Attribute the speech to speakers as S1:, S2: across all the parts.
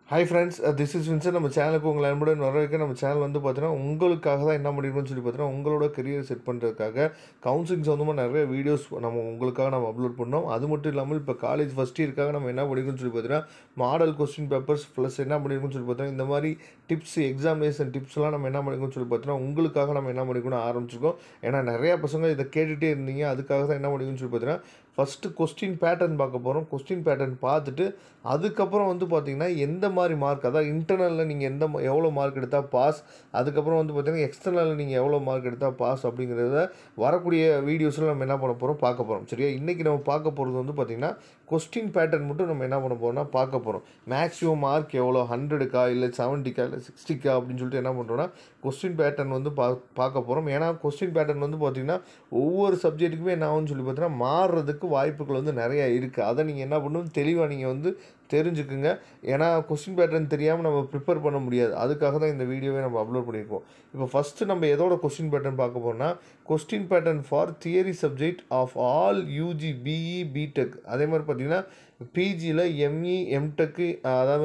S1: hi friends this is Vinson நம்ம சேனலுக்கு உங்களை அன்புடன் வரவேற்க நம்ம சேனல் வந்து பார்த்தீங்கன்னா உங்களுக்காக தான் என்ன பண்ணிருக்கோம்னு சொல்லி பார்த்தீங்கன்னா உங்களோட கரியர் செட் பண்ணுறதுக்காக கவுன்சிலிங் சொந்தமாக நிறைய வீடியோஸ் நம்ம உங்களுக்காக நம்ம அப்லோட் பண்ணோம் அது மட்டும் இல்லாமல் இப்போ காலேஜ் ஃபஸ்ட் இயர்க்காக நம்ம என்ன பண்ணிருக்கோம்னு சொல்லி பார்த்தீங்கன்னா மாடல் கொஸ்டின் பேப்பர்ஸ் ப்ளஸ் என்ன பண்ணிருக்கோம்னு சொல்லி பார்த்தீங்கன்னா இந்த மாதிரி டிப்ஸ் எக்ஸாமினேஷன் டிப்ஸ்லாம் நம்ம என்ன பண்ணிருக்கோம்னு சொல்லி பார்த்தீங்கன்னா உங்களுக்காக நம்ம என்ன பண்ணிருக்கோம்னு ஆரம்பிச்சிருக்கோம் ஏன்னா நிறையா பசங்க இதை கேட்டுகிட்டே இருந்தீங்க அதுக்காக தான் என்ன பண்ணிருக்கோம்னு சொல்லி பார்த்தீங்கன்னா ஃபஸ்ட்டு கொஸ்டின் பேட்டர்ன் பார்க்க போகிறோம் கொஸ்டின் பேட்டர்ன் பார்த்துட்டு அதுக்கப்புறம் வந்து பார்த்தீங்கன்னா எந்த மாதிரி மார்க் அதாவது இன்டர்னலில் நீங்கள் எந்த ம- எவ்வளோ மார்க் எடுத்தால் பாஸ் அதுக்கப்புறம் வந்து பார்த்தீங்கன்னா எக்ஸ்டர்னலில் நீங்கள் எவ்வளோ மார்க் எடுத்தால் பாஸ் அப்படிங்கிறத வரக்கூடிய வீடியோஸில் நம்ம என்ன பண்ண போகிறோம் பார்க்க போகிறோம் சரியா இன்றைக்கி நம்ம பார்க்க போகிறது வந்து பார்த்திங்கன்னா கொஸ்டின் பேட்டர்ன் மட்டும் நம்ம என்ன பண்ண போகிறோம்னா பார்க்க போகிறோம் மேக்ஸிமம் மார்க் எவ்வளோ ஹண்ட்ரடுக்கா இல்லை செவன்ட்டிக்கா இல்லை சிக்ஸ்டிக்கா அப்படின்னு சொல்லிட்டு என்ன பண்ணுறோன்னா கொஸ்டின் பேட்டர்ன் வந்து பா பார்க்க போகிறோம் ஏன்னா கொஸ்டின் பேட்டர்ன் வந்து பார்த்திங்கன்னா ஒவ்வொரு சப்ஜெக்ட்டுக்குமே என்ன ஆகும்னு சொல்லி பார்த்தீங்கன்னா மாறுறதுக்கு வாய்ப்புகள் வந்து நிறையா இருக்குது அதை நீங்கள் என்ன பண்ணணும் தெளிவாக நீங்கள் வந்து தெரிஞ்சுக்குங்க ஏன்னா கொஸ்டின் பேட்டர்ன் தெரியாமல் நம்ம ப்ரிப்பேர் பண்ண முடியாது அதுக்காக தான் இந்த வீடியோவை நம்ம அப்லோட் பண்ணியிருக்கோம் இப்போ ஃபஸ்ட்டு நம்ம எதோட கொஸ்டின் பேட்டர்ன் பார்க்க போறோம்னா question pattern for theory subject of all UG BE BTech அதே மாதிரி பார்த்தீங்கன்னா பிஜியில் எம்இ எம்டெக்கு அதாவது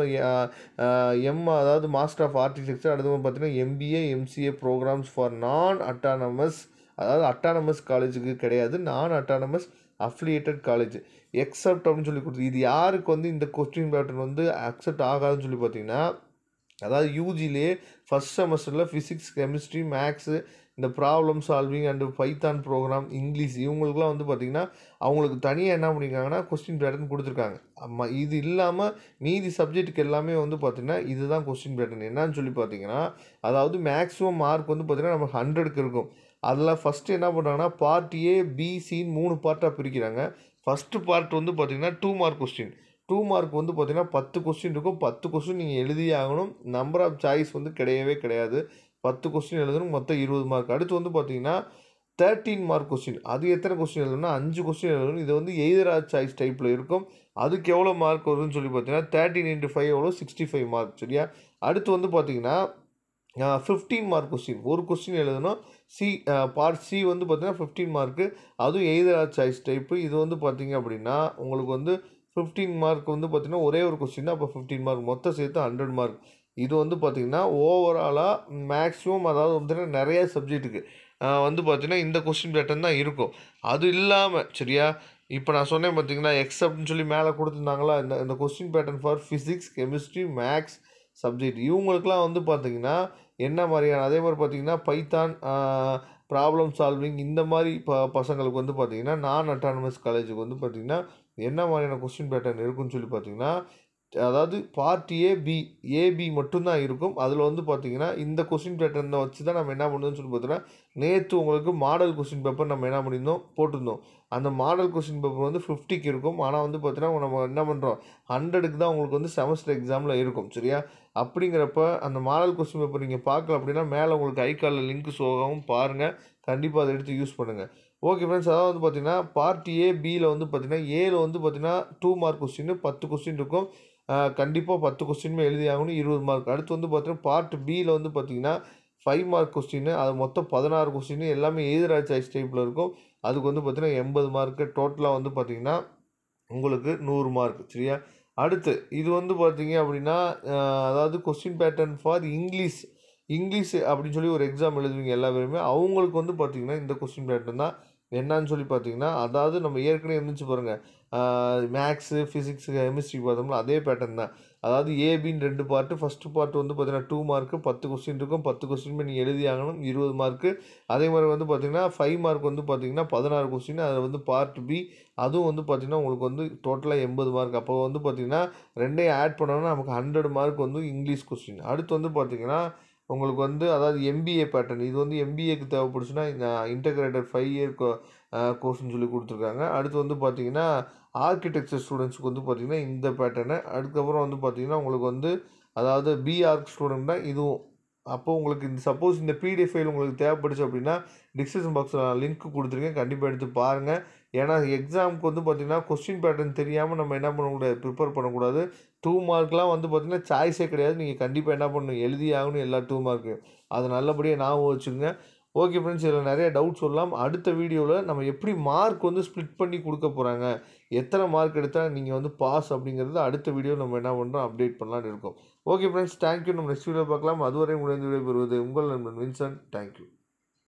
S1: எம் அதாவது மாஸ்டர் ஆஃப் ஆர்கிடெக்சர் அடுத்து வந்து பார்த்தீங்கன்னா MBA MCA programs for non autonomous அதாவது அட்டானமஸ் காலேஜுக்கு கிடையாது நான் அட்டானமஸ் அஃபிலியேட்டட் காலேஜ் எக்ஸப்ட் அப்படின்னு சொல்லி கொடுத்து இது யாருக்கு வந்து இந்த கொஸ்டின் பேட்டர்ன் வந்து அக்செப்ட் ஆகாதுன்னு சொல்லி பார்த்தீங்கன்னா அதாவது யூஜிலேயே ஃபஸ்ட் செமஸ்டரில் ஃபிசிக்ஸ் கெமிஸ்ட்ரி மேக்ஸு இந்த problem solving and python program English இவங்களுக்குலாம் வந்து பார்த்திங்கன்னா அவங்களுக்கு தனியாக என்ன பண்ணியிருக்காங்கன்னா கொஸ்டின் பேட்டர்ன் கொடுத்துருக்காங்க ஆமாம் இது இல்லாமல் மீதி சப்ஜெக்ட்டுக்கு எல்லாமே வந்து பார்த்திங்கன்னா இதுதான் கொஸ்டின் பேட்டர்ன் என்னன்னு சொல்லி பார்த்தீங்கன்னா அதாவது மேக்ஸிமம் மார்க் வந்து பார்த்திங்கன்னா நமக்கு ஹண்ட்ரடுக்கு இருக்கும் அதில் ஃபஸ்ட்டு என்ன பண்ணுறாங்கன்னா பார்ட் ஏ பி சின்னு மூணு பார்ட்டாக பிரிக்கிறாங்க ஃபஸ்ட்டு பார்ட் வந்து பார்த்திங்கன்னா two mark question two mark வந்து பார்த்திங்கன்னா பத்து கொஸ்டின் இருக்கும் பத்து கொஸ்டின் நீங்கள் எழுதியே ஆகணும் நம்பர் ஆஃப் சாய்ஸ் வந்து கிடையவே கிடையாது பத்து கொஸ்டின் எழுதணும் மொத்தம் இருபது மார்க் அடுத்து வந்து பார்த்தீங்கன்னா தேர்ட்டீன் மார்க் கொஸ்டின் அது எத்தனை கொஸ்டின் எழுதணும்னா அஞ்சு கொஸ்டின் எழுதணும் இது வந்து எய்தரா சாய்ஸ் டைப்பில் இருக்கும் அதுக்கு எவ்வளோ மார்க் வருதுன்னு சொல்லி பார்த்தீங்கன்னா தேர்ட்டின் இன்ட்டு ஃபைவ் எவ்வளோ சிக்ஸ்டி ஃபைவ் மார்க் சரியா அடுத்து வந்து பார்த்தீங்கன்னா ஃபிஃப்டீன் மார்க் கொஸ்டின் ஒரு கொஸ்டின் எழுதணும் சி பார்ட் சி வந்து பார்த்தீங்கன்னா ஃபிஃப்டீன் மார்க்கு அதுவும் எய்தரா சாய்ஸ் டைப்பு இது வந்து பார்த்தீங்க அப்படின்னா உங்களுக்கு வந்து ஃபிஃப்டீன் மார்க் வந்து பார்த்தீங்கன்னா ஒரே ஒரு கொஸ்டின் தான் அப்போ ஃபிஃப்டீன் மார்க் மொத்தம் சேர்த்து ஹண்ட்ரட் மார்க் இது வந்து பார்த்திங்கன்னா ஓவராலாக மேக்ஸிமம் அதாவது வந்து நிறைய சப்ஜெக்ட்டுக்கு வந்து பார்த்திங்கன்னா இந்த கொஸ்டின் பேட்டர்ன் தான் இருக்கும் அது இல்லாமல் சரியா இப்போ நான் சொன்னேன் பார்த்தீங்கன்னா எக்ஸப்ட்னு சொல்லி மேலே கொடுத்துருந்தாங்களா இந்த இந்த question pattern for physics chemistry maths subject இவங்களுக்குலாம் வந்து பார்த்திங்கன்னா என்ன மாதிரியான அதே மாதிரி பார்த்திங்கன்னா பைத்தான் ப்ராப்ளம் சால்விங் இந்த மாதிரி ப பசங்களுக்கு வந்து பார்த்திங்கன்னா நான் அட்டானமஸ் காலேஜுக்கு வந்து பார்த்திங்கன்னா என்ன மாதிரியான கொஸ்டின் பேட்டர்ன் இருக்குன்னு சொல்லி பார்த்தீங்கன்னா அதாவது பார்ட் ஏ பி ஏபி மட்டும்தான் இருக்கும் அதில் வந்து பார்த்தீங்கன்னா இந்த கொஸ்டின் பேட்டர்னை வச்சு தான் நம்ம என்ன பண்ணுறோம்னு சொல்லி பார்த்தீங்கன்னா நேற்று உங்களுக்கு மாடல் கொஸ்டின் பேப்பர் நம்ம என்ன பண்ணியிருந்தோம் போட்டிருந்தோம் அந்த மாடல் கொஸ்டின் பேப்பர் வந்து ஃபிஃப்டிக்கு இருக்கும் ஆனால் வந்து பார்த்தீங்கன்னா நம்ம என்ன பண்ணுறோம் ஹண்ட்ரடுக்கு தான் உங்களுக்கு வந்து செமஸ்டர் எக்ஸாமில் இருக்கும் சரியா அப்படிங்கிறப்ப அந்த மாடல் கொஸ்டின் பேப்பர் நீங்கள் பார்க்கல அப்படின்னா மேலே உங்களுக்கு ஐகாலில் லிங்க் ஷோகவும் பாருங்கள் கண்டிப்பாக அதை எடுத்து யூஸ் பண்ணுங்கள் ஓகே ஃப்ரெண்ட்ஸ் அதாவது வந்து பார்த்தீங்கன்னா பார்ட் ஏ பியில் வந்து பார்த்தீங்கன்னா ஏல வந்து பார்த்தீங்கன்னா டூ மார்க் கொஸ்டின் பத்து கொஸ்டின் இருக்கும் கண்டிப்பாக பத்து கொஸ்டினுமே எழுதி ஆகணும் இருபது மார்க் அடுத்து வந்து பார்த்தீங்கன்னா பார்ட் பியில் வந்து பார்த்தீங்கன்னா ஃபைவ் மார்க் கொஸ்டின் அது மொத்தம் பதினாறு கொஸ்டின் எல்லாமே எதிரா சாய்ஸ் டைப்பில் இருக்கும் அதுக்கு வந்து பார்த்தீங்கன்னா எண்பது மார்க்கு டோட்டலாக வந்து பார்த்தீங்கன்னா உங்களுக்கு நூறு மார்க் சரியா அடுத்து இது வந்து பார்த்தீங்க அப்படின்னா அஹ், அதாவது question pattern for English English அப்படின்னு சொல்லி ஒரு எக்ஸாம் எழுதுவீங்க எல்லா பேருமே அவங்களுக்கு வந்து பார்த்தீங்கன்னா இந்த கொஸ்டின் பேட்டர்ன் தான் என்னன்னு சொல்லி பார்த்தீங்கன்னா அதாவது நம்ம ஏற்கனவே இருந்துச்சு பாருங்கள் மேக்ஸு ஃபிசிக்ஸு கெமிஸ்ட்ரி பார்த்தோம்னா அதே பேட்டர்ன் தான் அதாவது ஏபின்னு ரெண்டு பார்ட்டு ஃபஸ்ட்டு பார்ட் வந்து பார்த்தீங்கன்னா டூ மார்க்கு பத்து கொஸ்டின் இருக்கும் பத்து கொஸ்டின் நீங்கள் எழுதி ஆகணும் இருபது மார்க்கு அதே மாதிரி வந்து பார்த்தீங்கன்னா ஃபைவ் மார்க் வந்து பார்த்தீங்கன்னா பதினாறு கொஸ்டின் அதில் வந்து பார்ட் பி அதுவும் வந்து பார்த்தீங்கன்னா உங்களுக்கு வந்து டோட்டலாக எண்பது மார்க் அப்போ வந்து பார்த்தீங்கன்னா ரெண்டையும் ஆட் பண்ணோம்னா நமக்கு ஹண்ட்ரட் மார்க் வந்து இங்கிலீஷ் கொஸ்டின் அடுத்து வந்து பார்த்தீங்கன்னா உங்களுக்கு வந்து அதாவது எம்பிஏ பேட்டர்ன் இது வந்து எம்பிஏக்கு தேவைப்படுச்சுன்னா இந்த இன்டகிரேட்டட் ஃபைவ் இயர் கோர்ஸ்னு சொல்லி கொடுத்துருக்காங்க அடுத்து வந்து பார்த்தீங்கன்னா ஆர்கிடெக்சர் ஸ்டூடெண்ட்ஸ்க்கு வந்து பார்த்தீங்கன்னா இந்த பேட்டர்னு அதுக்கப்புறம் வந்து பார்த்தீங்கன்னா உங்களுக்கு வந்து அதாவது பிஆர்க் ஸ்டூடெண்ட் தான் இதுவும் அப்போ உங்களுக்கு இந்த சப்போஸ் இந்த பிடிஎஃப் ஃபைல் உங்களுக்கு தேவைப்படுச்சு அப்படின்னா டிஸ்கிரிப்ஷன் பாக்ஸில் நான் லிங்க் கொடுத்துருக்கேன் கண்டிப்பாக எடுத்து பாருங்கள் ஏன்னா எக்ஸாமுக்கு வந்து பார்த்தீங்கன்னா கொஸ்டின் பேட்டர்ன் தெரியாமல் நம்ம என்ன பண்ணக்கூடாது ப்ரிப்பேர் பண்ணக்கூடாது டூ மார்க்லாம் வந்து பார்த்தீங்கன்னா சாய்ஸே கிடையாது நீங்கள் கண்டிப்பாக என்ன பண்ணணும் எழுதி ஆகணும் எல்லா டூ மார்க்கு அதை நல்லபடியாக ஞாபகம் வச்சுக்கோங்க ஓகே ஃப்ரெண்ட்ஸ் இதில் நிறைய டவுட் சொல்லலாம் அடுத்த வீடியோவில் நம்ம எப்படி மார்க் வந்து ஸ்ப்ளிட் பண்ணி கொடுக்க போகிறாங்க எத்தனை மார்க் எடுத்தால் நீங்கள் வந்து பாஸ் அப்படிங்கிறது அடுத்த வீடியோ நம்ம என்ன பண்ணுறோம் அப்டேட் பண்ணலான்னு இருக்கோம் ஓகே ஃப்ரெண்ட்ஸ் தேங்க்யூ நம்ம நெக்ஸ்ட் வீடியோ பார்க்கலாம் அதுவரை முடிந்து விடைபெறுவது உங்கள் நண்பன் வின்சன் தேங்க்யூ